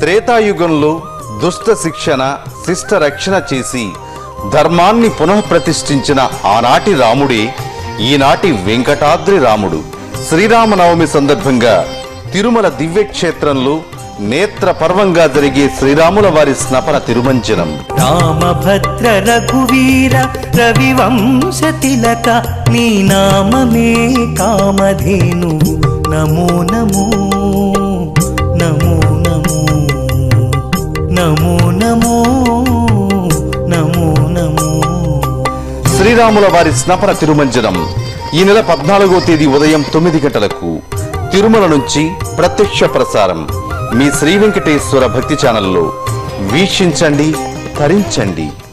త్రేతాయుగంలో దుష్ట శిక్షణ శిష్ట రక్షణ చేసి ధర్మాన్ని పునఃప్రతిష్ఠించిన ఆనాటి రాముడే ఈనాటి వెంకటాద్రి రాముడు శ్రీరామనవమి సందర్భంగా తిరుమల దివ్యక్షేత్రంలో నేత్ర పర్వంగా జరిగే శ్రీరాముల వారి స్నపన తిరుమంజనం రామభద్ర రఘువీర రవివంశ తిలక నీ నామమే కామధేను నమో నమో నమో నమో నమో నమో నమో నమో శ్రీరాముల వారి స్నపన తిరుమంజనం ఈ నెల పద్నాలుగో తేదీ ఉదయం తొమ్మిది గంటలకు తిరుమల నుంచి ప్రత్యక్ష ప్రసారం మీ శ్రీ వెంకటేశ్వర భక్తి ఛానల్లో వీక్షించండి తరించండి